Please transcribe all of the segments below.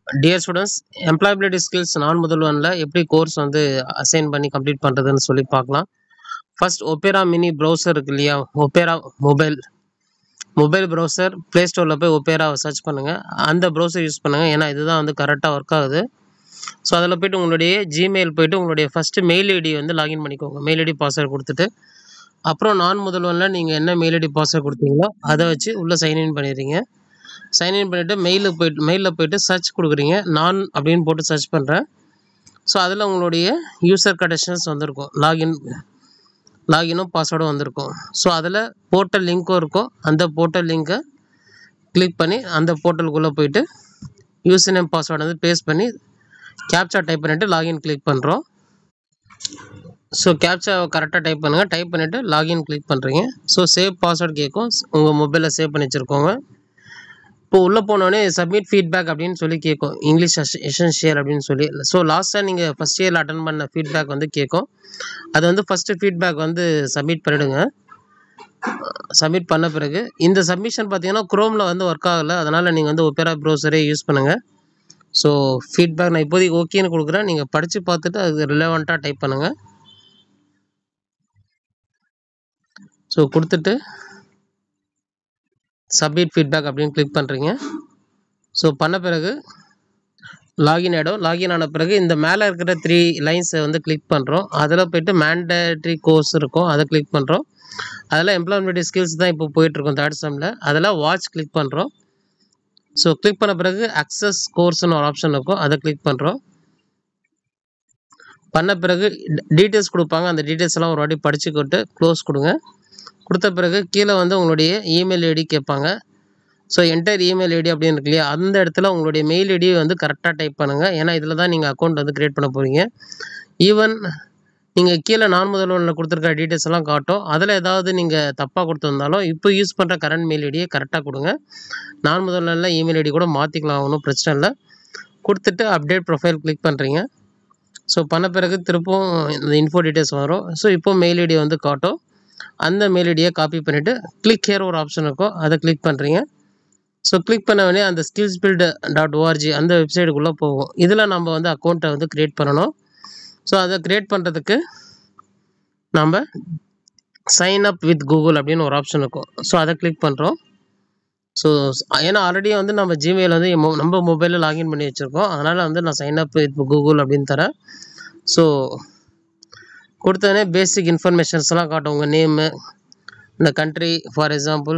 dear students employability skills நான் முதல்வனில் எப்படி course வந்து அசைன் பண்ணி கம்ப்ளீட் பண்ணுறதுன்னு சொல்லி பார்க்கலாம் ஃபர்ஸ்ட் ஒப்பேரா மினி ப்ரௌசர் இருக்கு இல்லையா Opera mobile mobile browser play ஸ்டோரில் போய் ஒப்பேராவை சர்ச் பண்ணுங்கள் அந்த ப்ரௌசர் யூஸ் பண்ணுங்கள் ஏன்னா இதுதான் வந்து கரெக்டாக ஒர்க் ஆகுது ஸோ அதில் போய்ட்டு உங்களுடைய ஜிமெயில் போய்ட்டு உங்களுடைய ஃபஸ்ட்டு மெயில் ஐடி வந்து லாகின் பண்ணிக்கோங்க மெயில் ஐடி பாஸ்வேர்ட் கொடுத்துட்டு அப்புறம் நான் முதல்வனில் நீங்கள் என்ன மெயில் ஐடி பாஸ்வேர்ட் கொடுத்தீங்களோ அதை வச்சு உள்ளே சைன்இன் பண்ணிடுறீங்க சைன்இன் பண்ணிவிட்டு மெயிலுக்கு போய்ட்டு மெயிலில் போய்ட்டு சர்ச் கொடுக்குறீங்க நான் அப்படின்னு போட்டு சர்ச் பண்ணுறேன் ஸோ அதில் உங்களுடைய யூசர் கனெக்ஷன்ஸ் வந்திருக்கும் லாகின் லாகினும் பாஸ்வேர்டும் வந்திருக்கும் ஸோ அதில் போர்ட்டல் லிங்க்கும் இருக்கும் அந்த போர்ட்டல் லிங்க்கை கிளிக் பண்ணி அந்த போர்ட்டலுக்குள்ளே போயிட்டு யூசர் நேம் பாஸ்வேர்டு வந்து பேஸ்ட் பண்ணி கேப்சா டைப் பண்ணிவிட்டு லாகின் கிளிக் பண்ணுறோம் ஸோ கேப்சா கரெக்டாக டைப் பண்ணுங்கள் டைப் பண்ணிவிட்டு லாகின் கிளிக் பண்ணுறீங்க ஸோ சேவ் பாஸ்வேர்டு கேட்கும் உங்கள் மொபைலில் சேவ் பண்ணி வச்சுருக்கோங்க இப்போ உள்ளே போனோடனே சப்மிட் ஃபீட்பேக் அப்படின்னு சொல்லி கேட்கும் இங்கிலீஷ் எசென்ஷியல் அப்படின்னு சொல்லி ஸோ லாஸ்ட்டாக நீங்கள் ஃபஸ்ட் இயரில் அட்டன் பண்ண ஃபீட்பேக் வந்து கேட்கும் அது வந்து ஃபஸ்ட்டு ஃபீட்பேக் வந்து சப்மிட் பண்ணிவிடுங்க சப்மிட் பண்ண பிறகு இந்த சப்மிஷன் பார்த்தீங்கன்னா குரோமில் வந்து ஒர்க் ஆகலை அதனால் நீங்கள் வந்து ஒப்பேரா ப்ரௌசரே யூஸ் பண்ணுங்கள் ஸோ ஃபீட்பேக் நான் இப்போதைக்கு ஓகேன்னு கொடுக்குறேன் நீங்கள் படித்து பார்த்துட்டு அது ரிலவெண்ட்டாக டைப் பண்ணுங்கள் ஸோ கொடுத்துட்டு சப்மிட் ஃபீட்பேக் அப்படின்னு கிளிக் பண்ணுறீங்க ஸோ பண்ண பிறகு லாகின் ஆகிடும் லாகின் ஆன பிறகு இந்த மேலே இருக்கிற த்ரீ லைன்ஸை வந்து கிளிக் பண்ணுறோம் அதில் போய்ட்டு மேண்டேட்ரி கோர்ஸ் இருக்கும் அதை கிளிக் பண்ணுறோம் அதில் எம்ப்ளாய்மெண்ட் ஸ்கில்ஸ் தான் இப்போ போயிட்டுருக்கோம் தேர்ட் செம்மில் அதில் வாட்ச் கிளிக் பண்ணுறோம் ஸோ கிளிக் பண்ண பிறகு அக்சஸ் கோர்ஸ்னு ஒரு ஆப்ஷன் இருக்கும் அதை கிளிக் பண்ணுறோம் பண்ண பிறகு டீட்டெயில்ஸ் கொடுப்பாங்க அந்த டீட்டெயில்ஸ் எல்லாம் ஒரு வாட்டி படிச்சுக்கிட்டு க்ளோஸ் கொடுங்க கொடுத்த பிறகு கீழே வந்து உங்களுடைய இமெயில் ஐடி கேட்பாங்க ஸோ என்டர் இமெயில் ஐடி அப்படின்னு இருக்கு இல்லையா அந்த இடத்துல உங்களுடைய மெயில் ஐடி வந்து கரெக்டாக டைப் பண்ணுங்கள் ஏன்னா இதில் தான் நீங்கள் அக்கௌண்ட் வந்து க்ரியேட் பண்ண போகிறீங்க ஈவன் நீங்கள் கீழே நான் முதல்வனில் கொடுத்துருக்க டீட்டெயில்ஸ் எல்லாம் காட்டும் அதில் ஏதாவது நீங்கள் தப்பாக கொடுத்துருந்தாலும் இப்போ யூஸ் பண்ணுற கரண்ட் மெயில் ஐடியை கரெக்டாக கொடுங்க நான் முதல்வனில் இமெயில் ஐடி கூட மாற்றிக்கலாம் ஒன்றும் பிரச்சனை இல்லை கொடுத்துட்டு அப்டேட் ப்ரொஃபைல் கிளிக் பண்ணுறீங்க ஸோ பண்ண பிறகு திருப்பவும் இந்த இன்ஃபோ டீட்டெயில்ஸ் வரும் ஸோ இப்போ மெயில் ஐடி வந்து காட்டும் அந்த மெயில் ஐடியை காப்பி பண்ணிவிட்டு கிளிக் ஹேர் ஒரு ஆப்ஷன் இருக்கும் அதை கிளிக் பண்ணுறீங்க ஸோ கிளிக் பண்ண உடனே அந்த ஸ்கில்ஸ் பில்டு டாட் ஓஆர்ஜி அந்த வெப்சைட்டுக்குள்ளே போகும் இதில் நம்ம வந்து அக்கௌண்ட்டை வந்து க்ரியேட் பண்ணணும் ஸோ அதை க்ரியேட் பண்ணுறதுக்கு நம்ம சைன் அப் வித் கூகுள் அப்படின்னு ஒரு ஆப்ஷன் இருக்கும் ஸோ அதை கிளிக் பண்ணுறோம் ஸோ ஏன்னா ஆல்ரெடி வந்து நம்ம ஜிமெயில் வந்து நம்ம மொபைலில் லாகின் பண்ணி வச்சுருக்கோம் அதனால் வந்து நான் சைன் அப் வித் கூகுள் அப்படின்னு தரேன் ஸோ கொடுத்தோடனே பேசிக் இன்ஃபர்மேஷன்ஸ்லாம் காட்டும் உங்கள் நேமு இந்த கண்ட்ரி ஃபார் எக்ஸாம்பிள்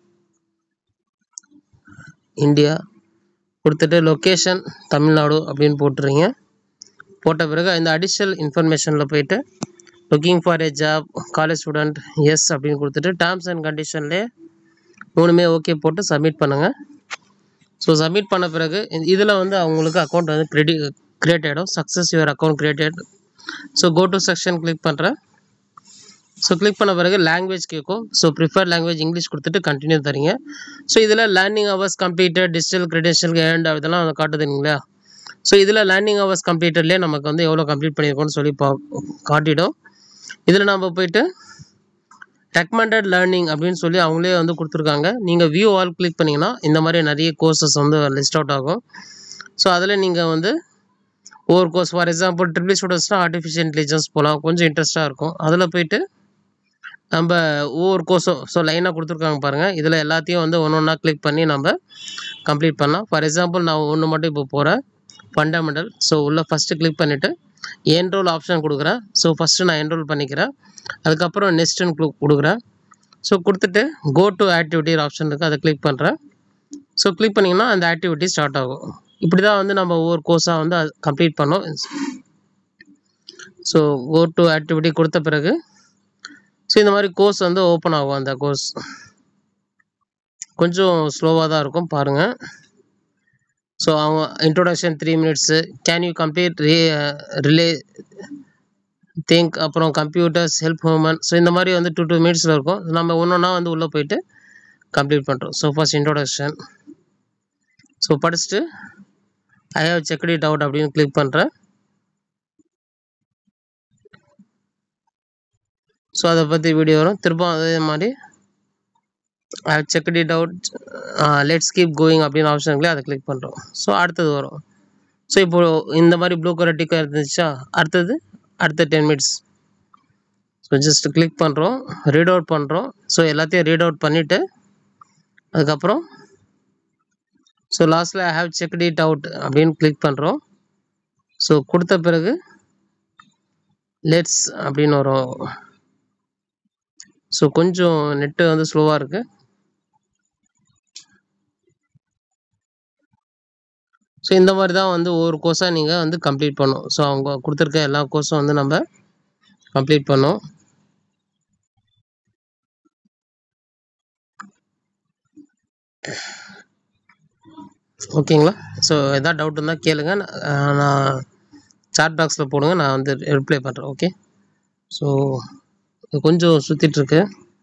இந்தியா கொடுத்துட்டு லொக்கேஷன் தமிழ்நாடு அப்படின்னு போட்டுறீங்க போட்ட பிறகு இந்த அடிஷ்னல் இன்ஃபர்மேஷனில் போயிட்டு looking for a job college students அப்படின்னு கொடுத்துட்டு டேர்ம்ஸ் அண்ட் கண்டிஷன்லேயே மூணுமே ஓகே போட்டு சப்மிட் பண்ணுங்கள் ஸோ சப்மிட் பண்ண பிறகு இதில் வந்து அவங்களுக்கு அக்கௌண்ட் வந்து கிரெடி கிரியேட் ஆகிடும் success your account created so go to section click பண்ணுறேன் ஸோ கிளிக் பண்ண பிறகு லாங்குவேஜ் கேட்கும் ஸோ ப்ரிஃபர் லாங்குவேஜ் இங்கிலீஷ் கொடுத்துட்டு கண்டினியூ தரீங்க ஸோ இதில் learning hours completed digital credential and இதெல்லாம் காட்டுதுங்களா ஸோ இதில் லேர்னிங் ஹவர்ஸ் கம்ப்ளீட்டட்லேயே நமக்கு வந்து எவ்வளோ கம்ப்ளீட் பண்ணியிருக்கோம்னு சொல்லி பா காட்டிடும் இதில் நம்ம போயிட்டு ரெக்கமெண்டட் லேர்னிங் அப்படின்னு சொல்லி அவங்களே வந்து கொடுத்துருக்காங்க நீங்கள் வியூ ஆல் கிளிக் பண்ணிங்கன்னா இந்த மாதிரி நிறைய கோர்சஸ் வந்து லிஸ்ட் அவுட் ஆகும் ஸோ அதில் நீங்கள் வந்து ஒவ்வொரு கோர்ஸ் ஃபார் எக்ஸாம்பிள் ட்ரிபிள் ஸ்டூடெண்ட்ஸ்னால் ஆர்டிஃபிஷியல் இன்டெலிஜென்ஸ் போகலாம் கொஞ்சம் இன்ட்ரெஸ்ட்டாக இருக்கும் அதில் போயிட்டு நம்ம ஒவ்வொரு கோர்ஸும் ஸோ லைனாக கொடுத்துருக்காங்க பாருங்கள் இதில் எல்லாத்தையும் வந்து ஒன்று ஒன்றா கிளிக் பண்ணி நம்ம கம்ப்ளீட் பண்ணலாம் ஃபார் எக்ஸாம்பிள் நான் ஒன்று மட்டும் இப்போ போகிறேன் ஃபண்டமெண்டல் ஸோ உள்ளே ஃபஸ்ட்டு கிளிக் பண்ணிவிட்டு என்ரோல் ஆப்ஷன் கொடுக்குறேன் ஸோ ஃபஸ்ட்டு நான் என்ரோல் பண்ணிக்கிறேன் அதுக்கப்புறம் நெக்ஸ்ட்டுன்னு க்ளு கொடுக்குறேன் ஸோ கொடுத்துட்டு கோ டு ஆக்டிவிட்டி ஆப்ஷன் இருக்குது அதை கிளிக் பண்ணுறேன் ஸோ கிளிக் பண்ணிங்கன்னா அந்த ஆக்டிவிட்டி ஸ்டார்ட் ஆகும் இப்படி தான் வந்து நம்ம ஒவ்வொரு கோர்ஸாக வந்து கம்ப்ளீட் பண்ணோம் ஸோ கோ டு ஆக்டிவிட்டி கொடுத்த பிறகு ஸோ இந்த மாதிரி கோர்ஸ் வந்து ஓப்பன் ஆகும் அந்த கோர்ஸ் கொஞ்சம் ஸ்லோவாக தான் இருக்கும் பாருங்கள் ஸோ அவங்க introduction three minutes can you complete ரே ரிலே திங்க் அப்புறம் கம்ப்யூட்டர்ஸ் ஹெல்ப் ஹோமன் ஸோ இந்த மாதிரி வந்து டூ டூ மினிட்ஸில் இருக்கும் நம்ம ஒன்று ஒன்றா வந்து உள்ளே போயிட்டு கம்ப்ளீட் பண்ணுறோம் ஸோ ஃபஸ்ட் இன்ட்ரோடக்ஷன் ஸோ படிச்சுட்டு I have checked it out அப்படின்னு கிளிக் பண்ணுறேன் ஸோ அதை பற்றி வீடியோ வரும் திரும்ப அதே மாதிரி I checked it out let's keep going அப்படின்னு ஆப்ஷன் இருக்குல்லையே அதை கிளிக் பண்ணுறோம் ஸோ அடுத்தது வரும் ஸோ இப்போ இந்த மாதிரி ப்ளூ கலர் டிக்காக இருந்துச்சா அடுத்தது அடுத்த ten minutes so just click பண்ணுறோம் ரீட் அவுட் பண்ணுறோம் ஸோ எல்லாத்தையும் ரீட் அவுட் பண்ணிவிட்டு அதுக்கப்புறம் ஸோ லாஸ்ட்டில் I have checked it out அப்படின்னு கிளிக் பண்ணுறோம் ஸோ கொடுத்த பிறகு லெட்ஸ் அப்படின்னு வரும் ஸோ கொஞ்சம் நெட்டு வந்து ஸ்லோவாக இருக்குது ஸோ இந்த மாதிரி தான் வந்து ஒவ்வொரு கோர்ஸாக நீங்கள் வந்து கம்ப்ளீட் பண்ணும் ஸோ அவங்க கொடுத்துருக்க எல்லா கோர்ஸும் வந்து நம்ம கம்ப்ளீட் பண்ணோம் ஓகேங்களா ஸோ எதாவது டவுட் இருந்தால் கேளுங்க நான் நான் சாட் பாக்ஸில் போடுங்க நான் வந்து ரிப்ளை பண்ணுறேன் ஓகே ஸோ கொஞ்சம் சுற்றிட்டுருக்கு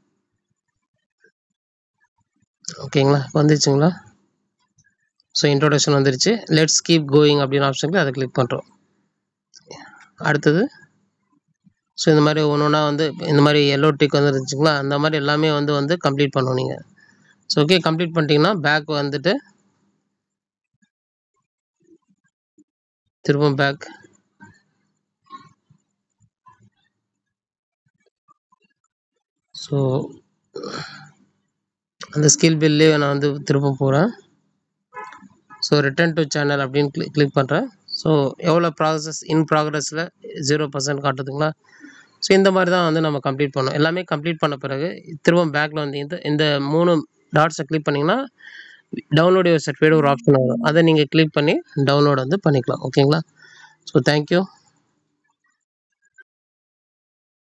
ஓகேங்களா இப்போ வந்துருச்சுங்களா ஸோ இன்ட்ரோடக்ஷன் வந்துருச்சு லெட்ஸ் கீப் கோயிங் அப்படின்னு ஆப்ஷனில் அதை கிளிக் பண்ணுறோம் அடுத்தது ஸோ இந்த மாதிரி ஒன்று ஒன்றா வந்து இந்த மாதிரி எல்லோ டிக் வந்துருந்துச்சுங்களா அந்த மாதிரி எல்லாமே வந்து வந்து கம்ப்ளீட் பண்ணணும் நீங்கள் ஸோ ஓகே கம்ப்ளீட் பண்ணிட்டீங்கன்னா பேக் வந்துட்டு திரும்ப பேக் ஸோ அந்த ஸ்கில் பில்லே நான் வந்து திரும்ப போகிறேன் ஸோ ரிட்டர்ன் டு சேனல் அப்படின்னு கிளிக் கிளிக் பண்ணுறேன் ஸோ எவ்வளோ ப்ராசஸ் இன் ப்ராக்ரஸில் ஜீரோ பர்சன்ட் காட்டுதுங்களா ஸோ இந்த மாதிரி தான் வந்து நம்ம கம்ப்ளீட் பண்ணோம் எல்லாமே கம்ப்ளீட் பண்ண பிறகு திரும்ப பேக்கில் வந்து இந்த இந்த மூணு டாட்ஸை கிளிக் பண்ணிங்கன்னா டவுன்லோட் யுவர் சர்டிஃபிகேட் ஒரு ஆப்ஷன் வரும் அதை நீங்கள் கிளிக் பண்ணி டவுன்லோட் வந்து பண்ணிக்கலாம் ஓகேங்களா ஸோ தேங்க்யூ